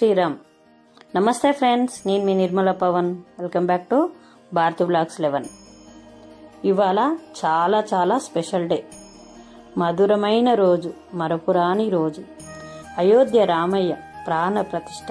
శ్రీరామ్ నమస్తే ఫ్రెండ్స్ నేను మీ Nirmala Pavan welcome back to Bharati blogs eleven ఇవాళ చాలా చాలా స్పెషల్ డే మధురమైన రోజు మరపురాని రోజు అయోధ్య రామయ్య ప్రాణ ప్రతిష్ట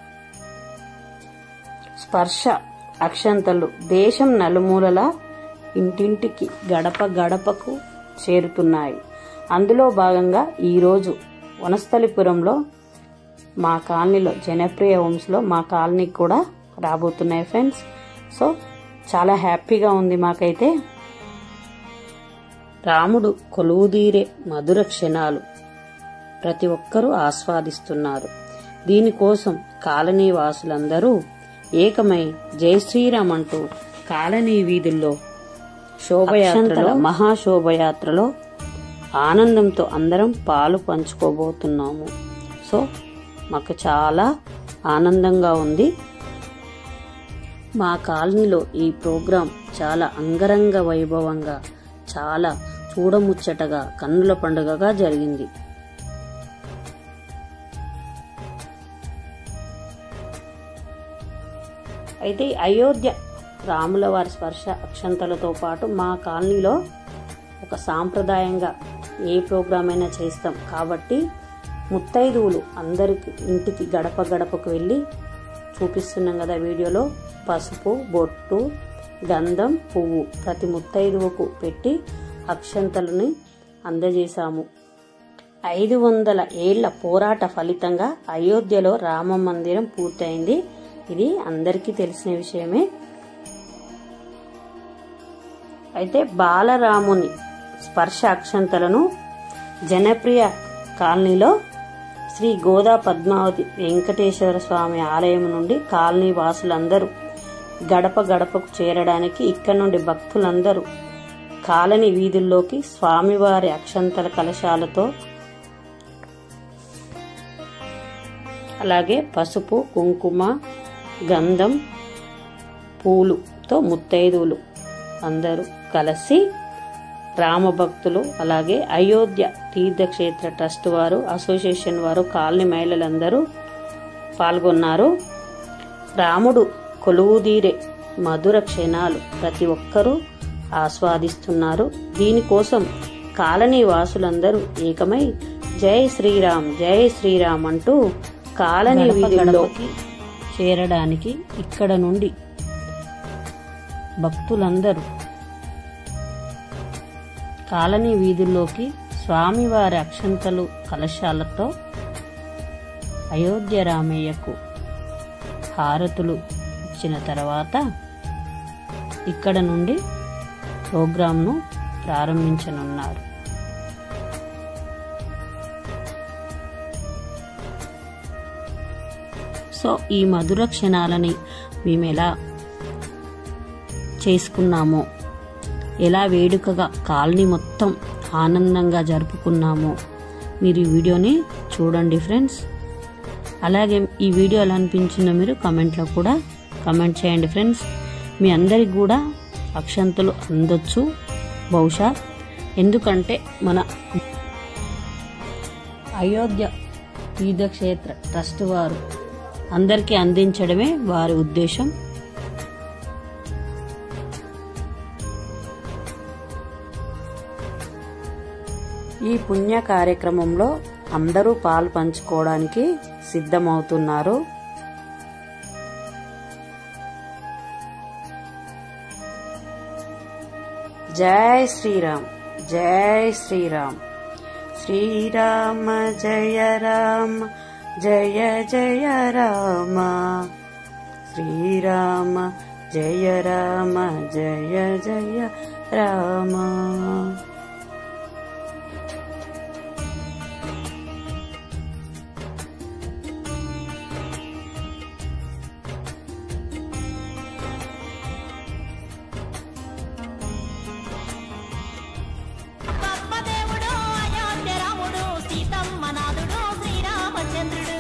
స్పర్శ అక్షంతలు దేశం నలుమూలల ఇంటింటికి గడప గడపకు చేరుతున్నాయి అందులో భాగంగా ఈరోజు వనస్థలిపురంలో మా కాలనీలో జనప్రియ హోమ్స్లో మా కాలనీకి కూడా రాబోతున్నాయి ఫ్రెండ్స్ సో చాలా హ్యాపీగా ఉంది మాకైతే రాముడు కొలువుదీరే మధుర క్షణాలు ప్రతి ఒక్కరూ ఆస్వాదిస్తున్నారు దీనికోసం కాలనీ వాసులందరూ ఏకమై జై శ్రీరామ్ అంటూ కాలనీ వీధుల్లో శోభయాత్రలో మహాశోభయాత్రలో ఆనందంతో అందరం పాలు పంచుకోబోతున్నాము సో మాకు చాలా ఆనందంగా ఉంది మా కాలనీలో ఈ ప్రోగ్రాం చాలా అంగరంగ వైభవంగా చాలా చూడముచ్చటగా కన్నుల పండుగగా జరిగింది అయితే ఈ అయోధ్య రాముల వారి స్పర్శ అక్షంతలతో పాటు మా కాలనీలో ఒక సాంప్రదాయంగా ఏ ప్రోగ్రామ్ అయినా చేస్తాం కాబట్టి ముత్తైదువులు అందరికి ఇంటికి గడప గడపకు వెళ్ళి చూపిస్తున్నాం కదా వీడియోలో పసుపు బొట్టు గంధం పువ్వు ప్రతి ముత్తైదువుకు పెట్టి అక్షంతలని అందజేశాము ఐదు వందల ఏళ్ల పోరాట ఫలితంగా అయోధ్యలో రామ మందిరం పూర్తయింది ఇది అందరికీ తెలిసిన విషయమే అయితే బాలరాముని స్పర్శ అక్షంతలను జనప్రియ కాలనీలో శ్రీ గోదా పద్మావతి వెంకటేశ్వర స్వామి ఆలయం నుండి కాలనీ వాసులందరూ గడప గడపకు చేరడానికి ఇక్కడ నుండి భక్తులందరూ కాలనీ వీధుల్లోకి స్వామివారి అక్షంతల కలశాలతో అలాగే పసుపు కుంకుమ గంధం పూలుతో ముత్తైదువులు అందరూ కలిసి రామభక్తులు అలాగే అయోధ్య తీర్థక్షేత్ర ట్రస్ట్ వారు అసోసియేషన్ వారు కాలనీ మహిళలందరూ పాల్గొన్నారు రాముడు కొలువుదీరే మధుర క్షణాలు ప్రతి ఒక్కరూ ఆస్వాదిస్తున్నారు దీనికోసం కాలనీ వాసులందరూ ఏకమై జై శ్రీరామ్ జై శ్రీరామ్ అంటూ కాలనీ వీధుల్లోకి చేరడానికి ఇక్కడ నుండి భక్తులందరూ కాలనీ వీధుల్లోకి స్వామివారి అక్షంతలు కలశాలతో అయోధ్య రామయ్యకు హారతులు ఇచ్చిన తర్వాత ఇక్కడ నుండి ప్రోగ్రాంను ప్రారంభించనున్నారు సో ఈ మధుర క్షణాలని మేము ఎలా చేసుకున్నామో ఎలా వేడుకగా కాలనీ మొత్తం ఆనందంగా జరుపుకున్నామో మీరు ఈ వీడియోని చూడండి ఫ్రెండ్స్ అలాగే ఈ వీడియో ఎలా అనిపించిందో మీరు కమెంట్లో కూడా కమెంట్ చేయండి ఫ్రెండ్స్ మీ అందరికి కూడా అక్షంతలు అందొచ్చు బహుశా ఎందుకంటే మన అయోధ్య తీర్థక్షేత్ర ట్రస్ట్ వారు అందరికీ అందించడమే వారి ఉద్దేశం ఈ పుణ్య కార్యక్రమంలో అందరూ పాలు పంచుకోవడానికి సిద్ధమవుతున్నారు జై శ్రీరామ్ జై శ్రీరామ్ శ్రీరామ జయ రామ జయ జయ రామ శ్రీరామ జయ రామ జయ జయ రామ పద్మదేవుడు అయోధ్య రాముడు సీతమ్మ నాథుడు శ్రీరామచంద్రుడు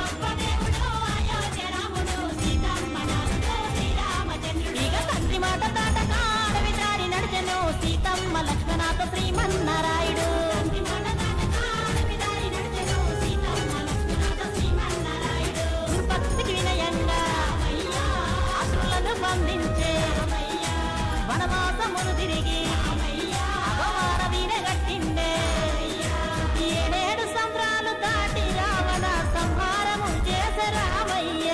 ఇక తండ్రి మాట దాటక అడవి దారి నడిచెను సీతమ్మ లక్ష్మణాథ శ్రీమన్నారాయుడు బంధించే వనవాసమును తిరిగి అగవార వీరగట్టిండే ఏడేడు సంద్రాలు దాటి రావణ సంహారము చేసే రామయ్య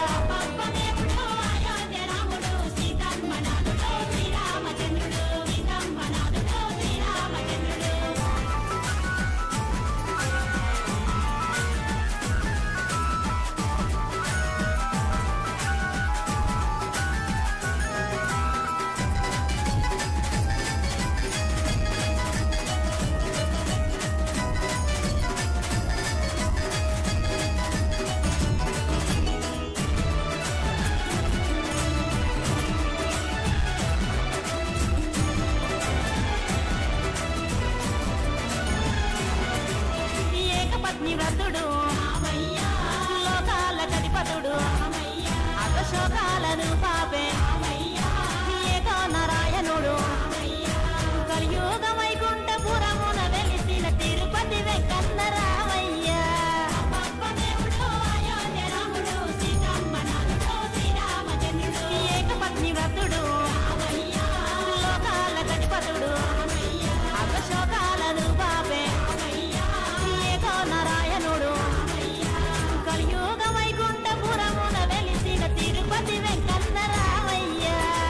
ఏకపత్ని వ్రతుడు లోకాల గడిపతుడు అగశోకాలను పాపే ఏకో నారాయణుడు కలియుగ వైకుంఠపురమున వెలిసిన తిరుపతి వెంకన్న రామయ్య ఏకపత్ని వ్రతుడు లోకాల గడిపతుడు అగశోకాలను పాపే ఏకో నారాయణుడు కలియుగ వైకుంఠపురమున వెలిసిన తిరుపతి వెంకన్న రామయ్య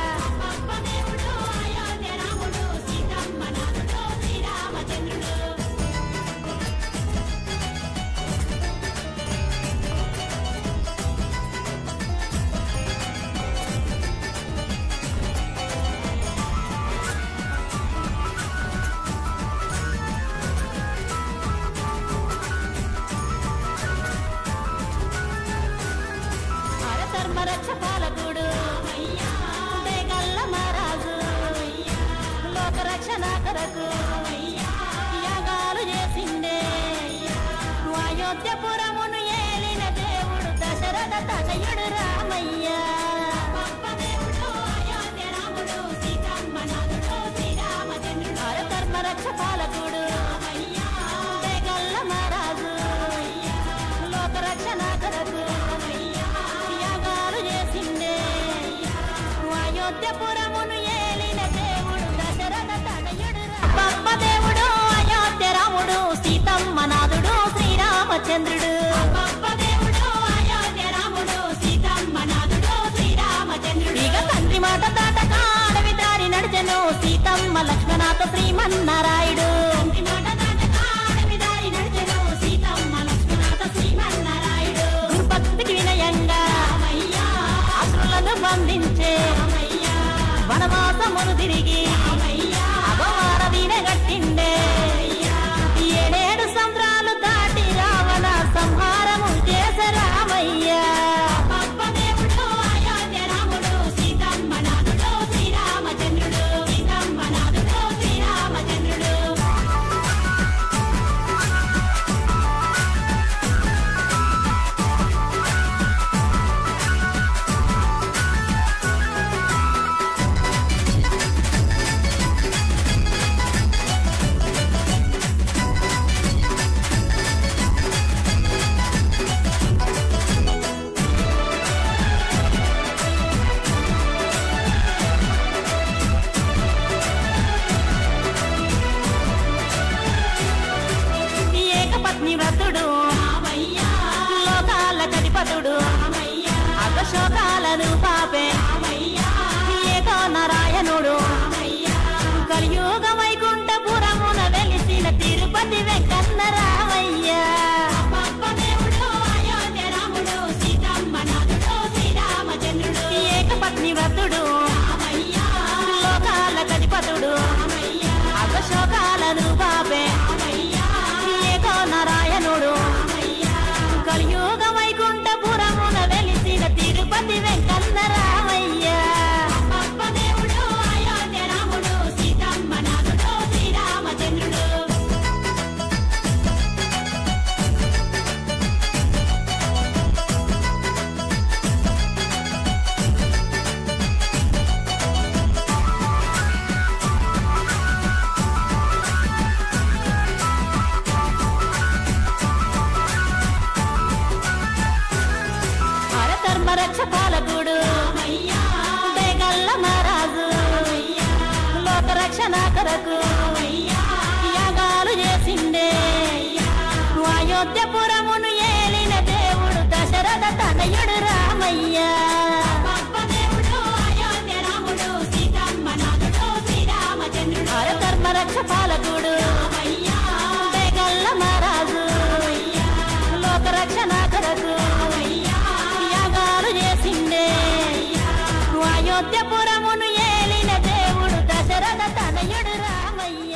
అరధర్మ రక్ష పాలకుడు దేగల్ల మహారాజు లోక రక్షణ కొరకు యాగాలు చేసిండే అయోధ్యపురమును ఏలిన దేవుడు దశరథ తనయుడు రామయ్య అరధర్మ రక్ష పాలకుడు దేగల్ల మహారాజు లోక రక్షణ కొరకు యాగాలు చేసిండే అయోధ్యపురమును ఏలిన దేవుడు దశరథ తనయుడు పప్ప దేవుడు అయోధ్య రాముడు సీతమ్మ నాథుడు శ్రీరామచంద్రుడు ఇక తండ్రి మాట దాటక అడవి దారి నడిచెను సీతమ్మ లక్ష్మణాథ శ్రీమన్నారాయుడు గురుభక్తికి వినయంగా అసురులను బంధించే వనవాసమును తిరిగి అగవార వీరగట్టిండే ఏడేడు సంద్రాలు దాటి రావణ సంహారము చేసే రామయ్య ఏకపత్ని వ్రతుడు లోకాల గడిపతుడు అగశోకాలను పాపే ఏకో నారాయణుడు కలియుగ వైకుంఠపురమున వెలిసిన తిరుపతి వెంకన్న రామయ్య ఏకపత్ని వ్రతుడు లోకాల గడిపతుడు అగశోకాలను పాపే ఏకో నారాయణుడు కలియుగ వైకుంఠపురమున వెలిసిన తిరుపతి వెంకన్న రామయ్య అయోధ్యపురమును ఏలిన దేవుడు దశరథ తనయుడు రామయ్య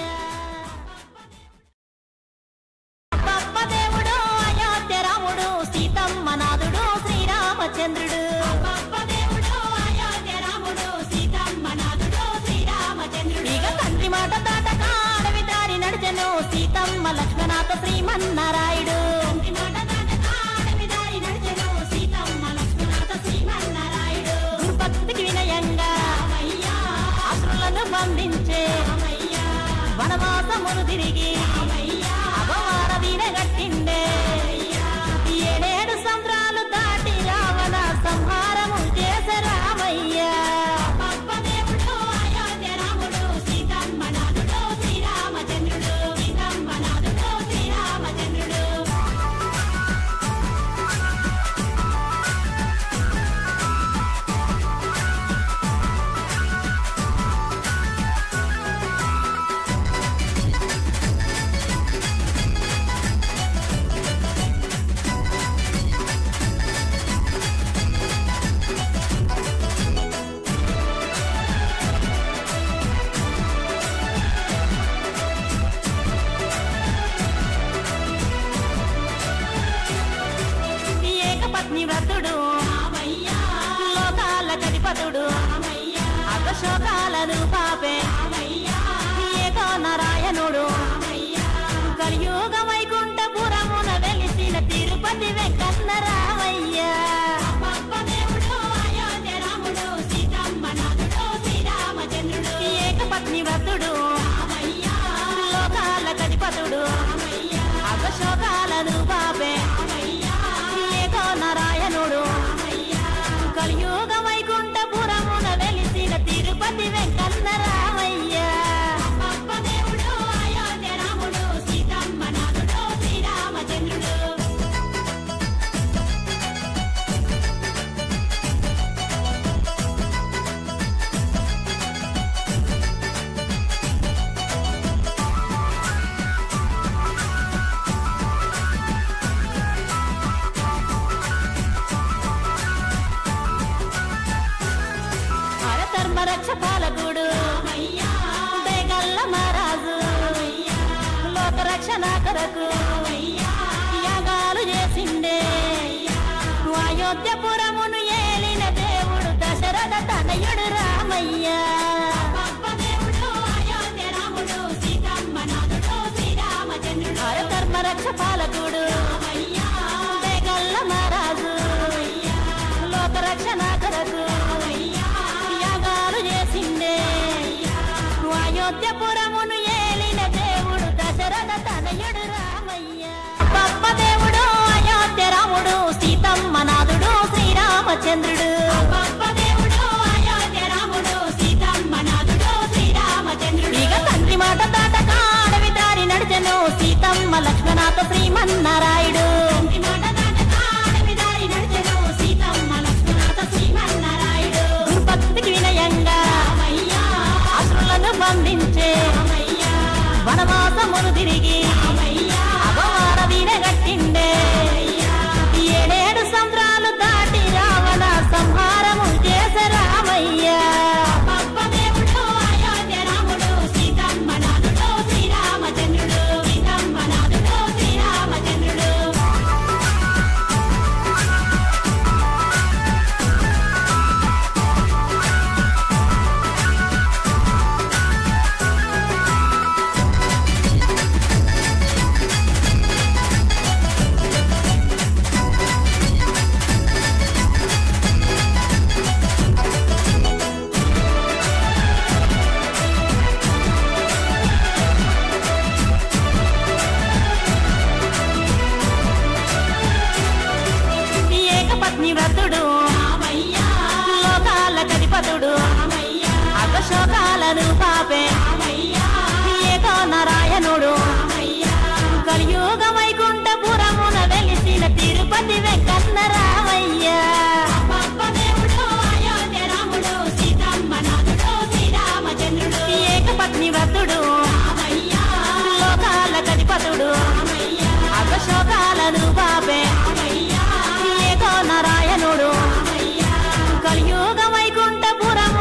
గొప్ప దేవుడు అయోధ్య రాముడు సీతమ్మ నాథుడు శ్రీరామచంద్రుడు గొప్ప దేవుడు అయోధ్య రాముడు సీతమ్మ నాథుడు శ్రీరామచంద్రుడు ఇక తండ్రి మాట దాటక అడవి దారి నడిచెను సీతమ్మ లక్ష్మణాథ శ్రీమన్నారాయుడు తండ్రి మాట దాటక అడవి దారి నడిచెను సీతమ్మ లక్ష్మణాథ శ్రీమన్నారాయుడు గురుభక్తికి వినయంగా అసురులను బంధించే వనవాసమును తిరిగి అపవార వీరగట్టిండే ఏడేడు సంద్రాలు దాటి రావణ సంహారము చేసే రామయ్య శ్రీరామచంద్రుడు సీతమ్మనాథుడు శ్రీరామచంద్రుడు ఏకపత్ని వ్రతుడు లోకాల గడిపతుడు అగశోకాలను పాపే ఏకో నారాయణుడు కలియుగ వైకుంఠపురమున వెలిసిన తిరుపతి వెంకన్న రామయ్య ఏకపత్ని వ్రతుడు లోకాల గడిపతుడు అగశోకాలను పాపే ఏకో నారాయణుడు కలియుగ వైకుంఠపురమున వెలిసిన తిరుపతి వెంకన్న రామయ్య శ్రీరామచంద్రుడు అరధర్మ రక్ష పాలకుడు దయగల్ల మహారాజు లోక రక్షణ కొరకు యాగాలు చేసిండే అయోధ్యపురమును ఏలిన దేవుడు దశరథ తనయుడు రామయ్య అరధర్మ రక్ష పాలకుడు దయగల్ల మహారాజు లోక రక్షణ కొరకు యాగాలు చేసిండే అయోధ్యపురమును ఏలిన దేవుడు దశరథ తనయుడు రామయ్య గొప్ప దేవుడు అయోధ్య రాముడు సీతమ్మ నాథుడు శ్రీరామచంద్రుడు ఇక తండ్రి మాట దాటక అడవి దారి నడిచెను సీతమ్మ లక్ష్మణాథ శ్రీమన్నారాయుడు గురుభక్తికి వినయంగా అసురులను బంధించే వనవాసమును తిరిగి అపవార వీరగట్టిండే ఏడేడు సంద్రాలు దాటి రావణ సంహారము చేసే రామయ్య శ్రీరామచంద్రుడు సీతమ్మనాథుడు శ్రీరామచంద్రుడు ఏకపత్ని వ్రతుడు లోకాల గడిపతుడు అగశోకాలను పాపే ఏకో నారాయణుడు కలియుగ వైకుంఠపురమున వెలిసిన తిరుపతి వెంకన్న రామయ్య ఏకపత్ని వ్రతుడు లోకాల గడిపతుడు అగశోకాలను పాపే ఏకో నారాయణుడు కలియుగ వైకుంఠపురము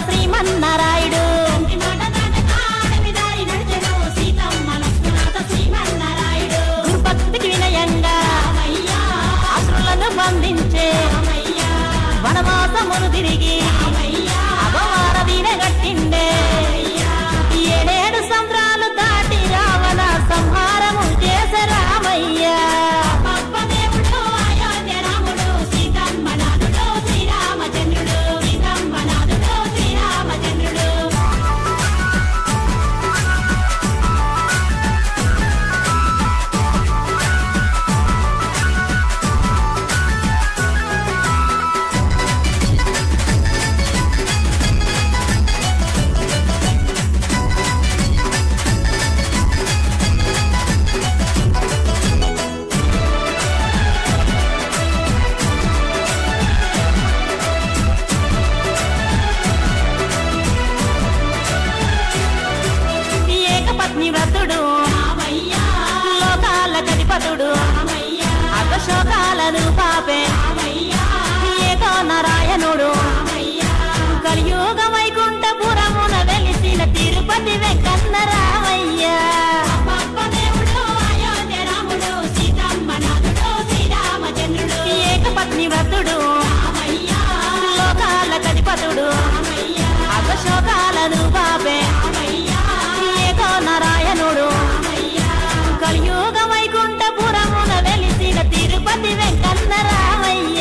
శ్రీమన్నారాయుడు గురుభక్తికి వినయంగా అసురులను బంధించే వనవాసమును తిరిగి అగవార వీరగట్టిండే ఏడేడు సంద్రాలు దాటి రావణ సంహారము చేసే రామయ్య ఏకపత్ని వ్రతుడు లోకాల గతిపతుడు అగశోకాలను పాపే ఏకో నారాయణుడు కలియుగ వైకుంఠపురమున వెలిసిన తిరుపతి వెంకన్న రామయ్య ఏకపత్ని వ్రతుడు లోకాల గతిపతుడు అగశోకాలను పాపే ఏకో నారాయణుడు కలియుగ వైకుంఠపురమున వెలిసిన తిరుపతి వెంకన్న రామయ్య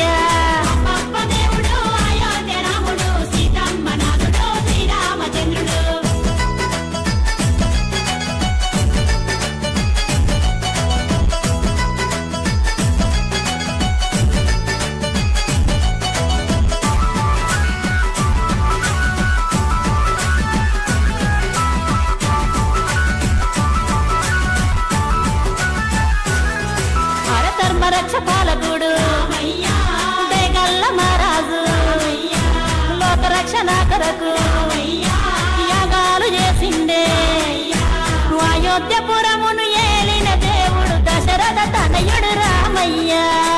హరధర్మ రక్ష పాలకుడు దేగల్ల మహారాజు లోక రక్షణ కొరకు యాగాలు చేసిండే అయోధ్యపురమును ఏలిన దేవుడు దశరథ తనయుడు రామయ్య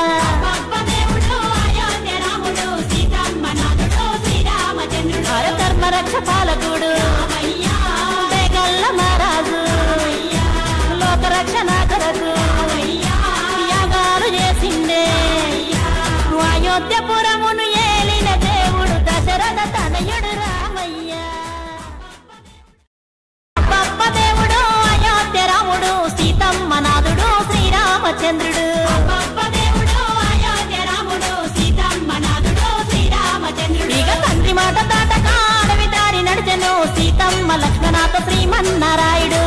హరధర్మ రక్ష పాలకుడు దేగల్ల మహారాజు లోక రక్షణ కొరకు యాగాలు చేసిండే అయోధ్యపురమును ఏలిన దేవుడు దశరథ తనయుడు రామయ్య గొప్ప దేవుడు అయోధ్య రాముడు సీతమ్మ నాథుడు శ్రీరామచంద్రుడు ఇక తండ్రి మాట దాటక అడవి దారి నడిచెను సీతమ్మ లక్ష్మణాథ శ్రీమన్నారాయుడు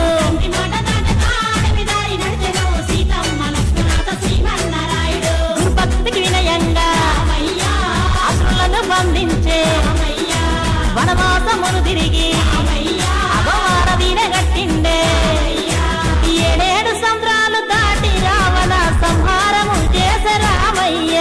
గురుభక్తికి వినయంగా అసురులను బంధించే వనవాసమును తిరిగి అగవార వీరగట్టిండే ఏడేడు సంద్రాలు దాటి రావణ సంహారము చేసే రామయ్య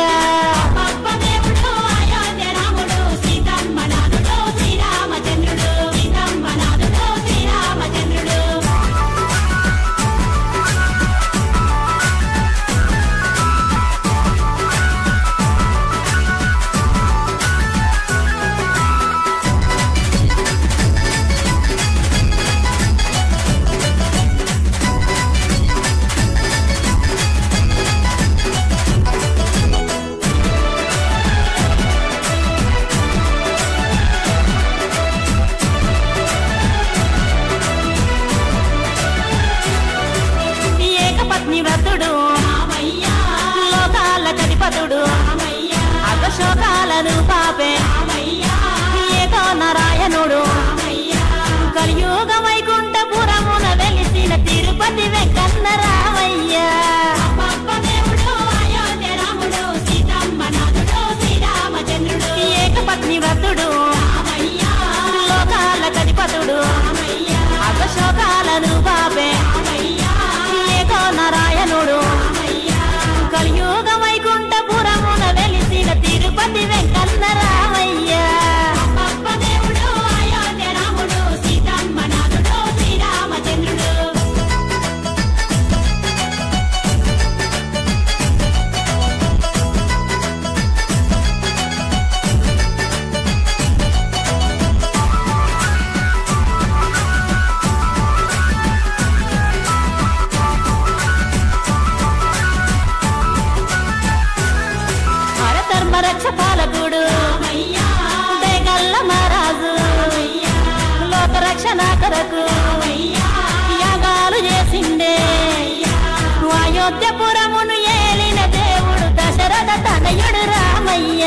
అయోధ్యపురమును ఏలిన దేవుడు దశరథ తనయుడు రామయ్య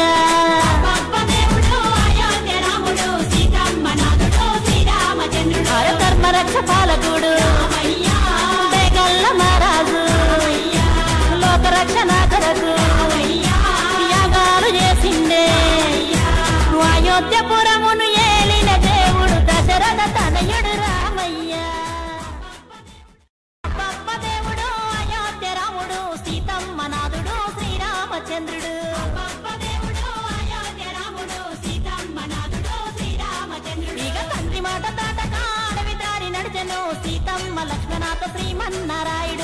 ధర్మ రక్ష పాలకుడు బేగల్ల మహారాజు లోక రక్షణ కొరకు యాగాలు చేసిండే అయోధ్యపురమును ఏలిన దేవుడు దశరథ తనయుడు రామయ్య అబ్బబ్బ దేవుడు అయోధ్య రాముడు సీతమ్మ నాథుడు శ్రీరామచంద్రుడు ఇక తండ్రి మాట దాటక అడవి దారి నడిచెను సీతమ్మ లక్ష్మణాథ శ్రీమన్నారాయుడు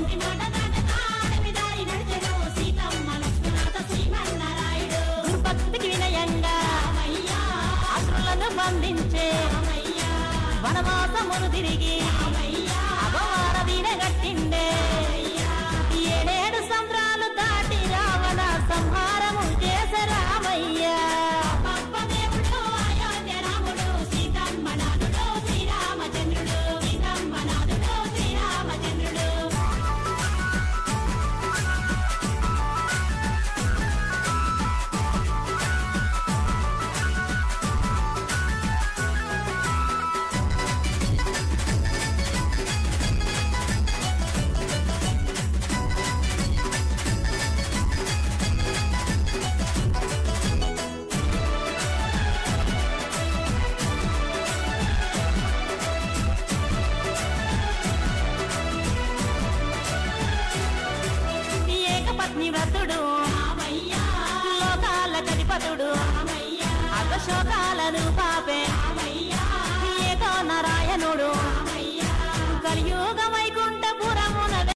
భక్తికి వినయంగా అసురులను బంధించే వనవాసమును తిరిగి అగవార వీరగట్టిండే ఏడేడు సంద్రాలు దాటి రావణ సంహారము చేసే రామయ్య ఏకపత్ని వ్రతుడు లోకాల గణపతుడు అగశోకాలను పాపే ఏకో నారాయణుడు కలియుగ వైకుంఠపుర